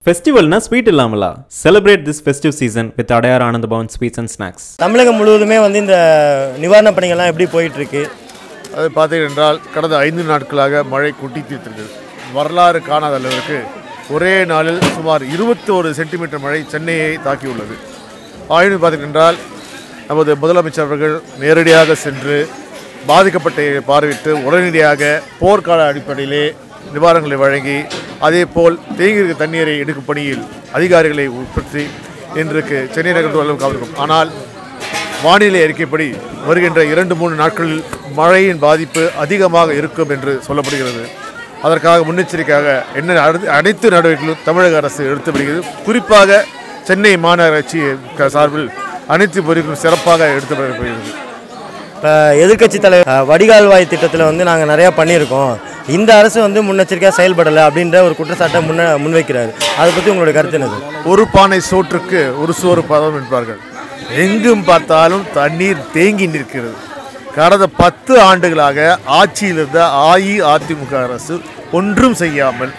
ஃபெஸ்டிவல்னா sweet இல்லாமலா celebrate this festive season with Adyar Ananda Bhavan sweets and snacks தமிழகம் முழுவதுமே வந்து இந்த நிவாரணப் பணிகள்லாம் எப்படி போயிட்டு இருக்கு அது பார்த்தீர்கள் என்றால் கடந்த ஐந்து நாட்களாக மழை கொட்டி தீர்த்திருக்கிறது வரலாறு காணாத அளவிற்கு ஒரே நாளில் சுமார் இருபத்தோரு சென்டிமீட்டர் மழை சென்னையை தாக்கியுள்ளது ஆயினும் பார்த்தீர்கள் என்றால் நமது முதலமைச்சர் அவர்கள் நேரடியாக சென்று பாதிக்கப்பட்ட பார்வையிட்டு உடனடியாக போர்க்கால அடிப்படையிலே நிவாரணங்களை வழங்கி அதேபோல் தேங்கியிருக்க தண்ணீரை எடுக்கும் பணியில் அதிகாரிகளை உட்படுத்தி இன்றைக்கு சென்னை நகரத்து அளவுக்கு காவலிருக்கும் ஆனால் வானிலை அறிக்கைப்படி வருகின்ற இரண்டு மூணு நாட்களில் மழையின் பாதிப்பு அதிகமாக இருக்கும் என்று சொல்லப்படுகிறது அதற்காக முன்னெச்சரிக்கையாக என்ன அடு- அனைத்து நடவடிக்கைகளும் தமிழக அரசு எடுத்து வருகிறது குறிப்பாக சென்னை மாநகராட்சி க- சார்பில் அனைத்து பொறிகளும் சிறப்பாக எடுத்து வரப்படுகிறது இப்போ எதிர்க்கட்சி தலைவர் அஹ், வடிகால்வாய் திட்டத்தில் வந்து நாங்கள் நிறையா பண்ணியிருக்கோம் இந்த அரசு வந்து முன்னெச்சரிக்கையாக செயல்படலை அப்படின்ற ஒரு குற்றச்சாட்டை முன்ன முன்வைக்கிறாரு அதை பற்றி உங்களுடைய கருத்து என்னது ஒரு பானை சோற்றுக்கு ஒரு சோறு பதம் என்பார்கள் எங்கும் பார்த்தாலும் தண்ணீர் தேங்கி நிற்கிறது கடந்த பத்து ஆண்டுகளாக ஆட்சியில் இருந்த அஇஅதிமுக அரசு ஒன்றும் செய்யாமல்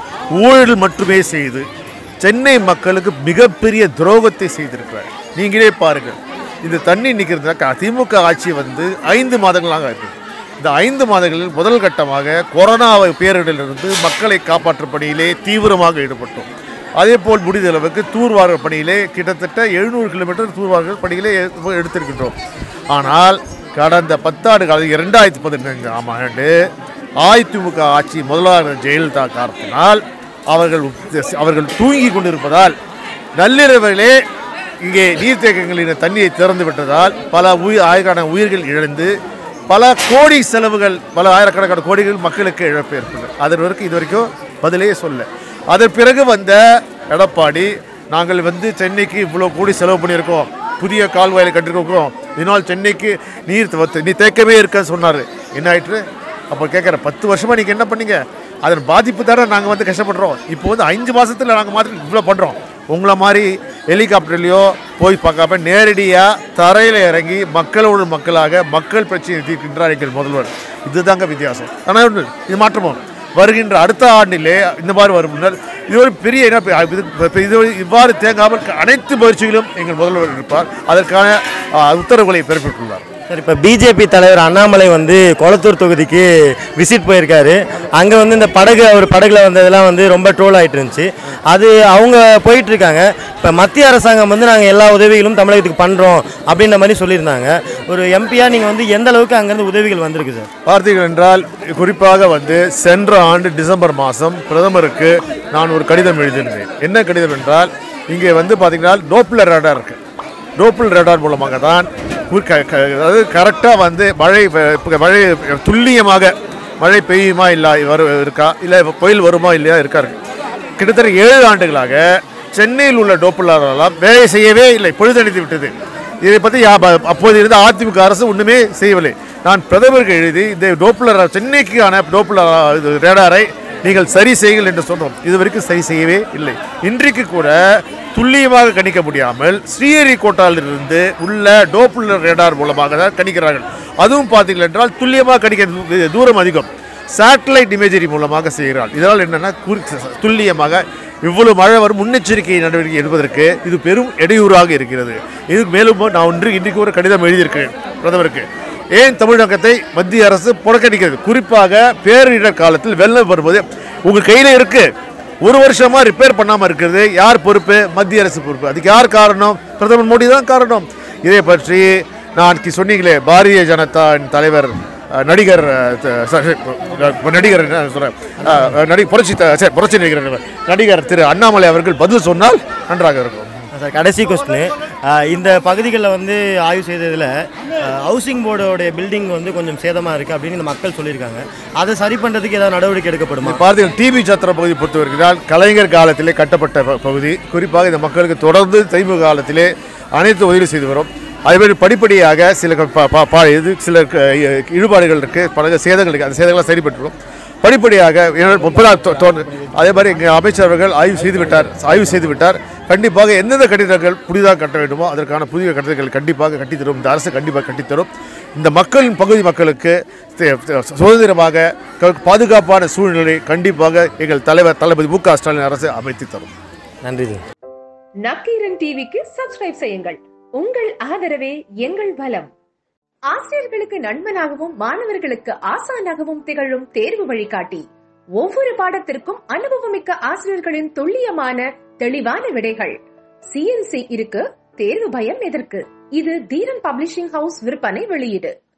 ஊழல் மட்டுமே செய்து சென்னை மக்களுக்கு மிகப்பெரிய துரோகத்தை செய்திருக்கிறார் நீங்களே பாருங்கள் இந்த தண்ணி நிற்கிறது திமுக ஆட்சி வந்து ஐந்து மாதங்களாக இருக்கு இந்த ஐந்து மாதங்களில் முதல் கட்டமாக கொரோனா பேரிடரிலிருந்து மக்களை காப்பாற்றும் பணியிலே தீவிரமாக ஈடுபட்டோம் அதே போல் முடிந்த அளவுக்கு தூர்வார பணியிலே கிட்டத்தட்ட எழுநூறு கிலோமீட்டர் தூர்வார பணியிலே எ- எடுத்திருக்கின்றோம் ஆனால் கடந்த பத்தாண்டு காலம் இரண்டாயிரத்தி பதினைந்தாம் ஆண்டு அதிமுக ஆட்சி முதல்வர் ஜெயலலிதா காரணத்தினால் அவர்கள் உப்- அவர்கள் தூங்கி கொண்டிருப்பதால் நள்ளிரவிலே இங்கே நீர்த்தேக்கங்களின் தண்ணியை திறந்து விட்டதால் பல உயிர் ஆயிரக்கணக்கான உயிர்கள் இழந்து பல கோடி செலவுகள் பல ஆயிரக்கணக்கான கோடிகள் மக்களுக்கு இழப்பு ஏற்பட்டது அதன் வரைக்கும் இது வரைக்கும் பதிலே சொல்ல அதன் பிறகு வந்த எடப்பாடி நாங்கள் வந்து சென்னைக்கு இவ்வளோ கோடி செலவு பண்ணியிருக்கோம் புதிய கால்வாயில் கட்டிருக்கோம் இதனால் சென்னைக்கு நீர் தவத்து- நீ தேக்கமே இருக்கன்னு சொன்னார் என்ன ஆயிற்று அப்போ கேட்குறேன் பத்து வருஷமாக நீங்கள் என்ன பண்ணீங்க அதன் பாதிப்பு தானே நாங்கள் வந்து கஷ்டப்படுறோம் இப்போ வந்து அஞ்சு மாதத்தில் நாங்கள் மாத்திரம் இவ்வளோ பண்ணுறோம் உங்களை மாதிரி ஹெலிகாப்டர்லேயோ போய் பார்க்காம நேரடியாக தரையில் இறங்கி மக்களோடு மக்களாக மக்கள் பிரச்சனையை தீர்க்கின்றார் எங்கள் முதல்வர் இதுதாங்க வித்தியாசம் ஆனால் ஒன்று இது மாற்றமோ வருகின்ற அடுத்த ஆண்டிலே இந்த மாதிரி வரும் முன்னர் இது ஒரு பெரிய என்ன இது இப்ப இது இவ்வாறு தேங்காமல் அனைத்து முயற்சிகளும் எங்கள் முதல்வர் இருப்பார் அதற்கான ஆ, உத்தரவுகளை பிறப்பித்துள்ளார் சார் இப்போ பிஜேபி தலைவர் அண்ணாமலை வந்து கொளத்தூர் தொகுதிக்கு விசிட் போயிருக்காரு அங்கே வந்து இந்த படகு அவர் படகுல வந்ததெல்லாம் வந்து ரொம்ப ட்ரோல் ஆகிட்டு இருந்துச்சு அது அவங்க போயிட்டு இருக்காங்க இப்போ மத்திய அரசாங்கம் வந்து நாங்கள் எல்லா உதவிகளும் தமிழகத்துக்கு பண்ணுறோம் அப்படின்ற மாதிரி சொல்லியிருந்தாங்க ஒரு எம்பியாக நீங்கள் வந்து எந்த அளவுக்கு அங்கேருந்து உதவிகள் வந்திருக்கு சார் பார்த்தீர்கள் என்றால் குறிப்பாக வந்து சென்ற ஆண்டு டிசம்பர் மாதம் பிரதமருக்கு நான் ஒரு கடிதம் எழுதியிருந்தேன் என்ன கடிதம் என்றால் இங்கே வந்து பார்த்தீங்கன்னா டோப்ளர் ரேடார் இருக்கு டோப்ளர் ரேடார் மூலமாக தான் கு- க- க- அதாவது கரெக்டாக வந்து மழை வ- இப்ப மழை துல்லியமாக மழை பெய்யுமா இல்லை வரு இருக்கா இல்லை புயல் வருமா இல்லையா இருக்காரு கிட்டத்தட்ட ஏழு ஆண்டுகளாக சென்னையில் உள்ள டோப்புலாரெல்லாம் வேலை செய்யவே இல்லை பொழுதடித்து விட்டது இதை பற்றி யா- ப- அப்போது இருந்த அதிமுக அரசு ஒன்றுமே செய்யவில்லை நான் பிரதமருக்கு எழுதி இந்த டோப்புலர் சென்னைக்கான டோப்புலர் இது ரேடாரை நீங்கள் சரி செய்யுங்கள் என்று சொன்னோம் இதுவரைக்கும் சரி செய்யவே இல்லை இன்றைக்கு கூட துல்லியமாக கணிக்க முடியாமல் ஸ்ரீஹரிகோட்டாவிலிருந்து உள்ள டோப்புலர் ரேடார் மூலமாக தான் கணிக்கிறார்கள் அதுவும் பார்த்தீர்கள் என்றால் துல்லியமாக கணிக்க தூ- தூரம் அதிகம் சேட்டலைட் இமேஜரி மூலமாக செய்கிறாள் இதனால் என்னன்னா குறி துல்லியமாக இவ்வளவு மழை வரும் முன்னெச்சரிக்கை நடவடிக்கை எடுப்பதற்கு இது பெரும் இடையூறாக இருக்கிறது இது மேலும் நான் ஒன்று இன்றைக்கு ஒரு கடிதம் எழுதியிருக்கிறேன் பிரதமருக்கு ஏன் தமிழகத்தை மத்திய அரசு புறக்கணிக்கிறது குறிப்பாக பேரிடர் காலத்தில் வெள்ளம் வரும்போது உங்கள் கையில் இருக்கு ஒரு வருஷமா ரிப்பேர் பண்ணாமல் இருக்கிறது யார் பொறுப்பு மத்திய அரசு பொறுப்பு அதுக்கு யார் காரணம் பிரதமர் மோடி தான் காரணம் இதை பற்றி நான் கி- சொன்னீங்களே பாரதிய ஜனதா தலைவர் அஹ், நடிகர் அஹ், த- ச- அஹ், நடிகர் என்ன சொல்றேன் அஹ், நடி புரட்சி த- சரி, புரட்சி நடிகர் நடிகர் திரு அண்ணாமலை அவர்கள் பதில் சொன்னால் நன்றாக இருக்கும் சார் கடைசி கொஸ்டின் இந்த பகுதிகளில் வந்து ஆய்வு செய்ததில் ஹவுசிங் போர்டோடைய பில்டிங் வந்து கொஞ்சம் சேதமாக இருக்குது அப்படின்னு இந்த மக்கள் சொல்லியிருக்காங்க அதை சரி பண்ணுறதுக்கு ஏதாவது நடவடிக்கை எடுக்கப்படுமா பார்த்தீர்கள் டிபி சத்திர பகுதி பொறுத்தவரைக்கும் கலைஞர் காலத்திலே கட்டப்பட்ட ப- பகுதி குறிப்பாக இந்த மக்களுக்கு தொடர்ந்து திமுக காலத்திலே அனைத்து உதவி செய்து வரும் அதேமாதிரி படிப்படியாக சில க- ப- ப- ப- இது சில க- இழுபாடுகள் இருக்குது பல சேதங்கள் இருக்குது அந்த சேதங்கள்லாம் சரிப்பட்டுரும் படிப்படியாக ஏன்னா முப்பதாம் தோ- தோன்று அதே மாதிரி எங்கள் அமைச்சர் அவர்கள் ஆய்வு செய்து விட்டார் ஆய்வு செய்து விட்டார் கண்டிப்பாக எந்தெந்த கட்டிடங்கள் புதிதாக கட்ட வேண்டுமோ அதற்கான புதிய கட்டிடங்கள் கண்டிப்பாக கட்டித்தரும் இந்த அரசு கண்டிப்பாக கட்டித்தரும் இந்த மக்களின் பகுதி மக்களுக்கு தே- தே- சுதந்திரமாக க- பாதுகாப்பான சூழ்நிலை கண்டிப்பாக எங்கள் தலைவர் தளபதி மு க ஸ்டாலின் அரசு அமைத்து தரும் நன்றி ஜி நக்கீரன் டிவிக்கு சப்ஸ்கிரைப் செய்யுங்கள் உங்கள் ஆதரவே எங்கள் பலம் ஆசிரியர்களுக்கு நண்பனாகவும் மாணவர்களுக்கு ஆசானாகவும் திகழும் தேர்வு வழிகாட்டி ஒவ்வொரு பாடத்திற்கும் அனுபவமிக்க ஆசிரியர்களின் துல்லியமான தெளிவான விடைகள் சிஎன்சி இருக்கு தேர்வு பயம் எதற்கு இது தீரன் பப்ளிஷிங் ஹவுஸ் விற்பனை வெளியீடு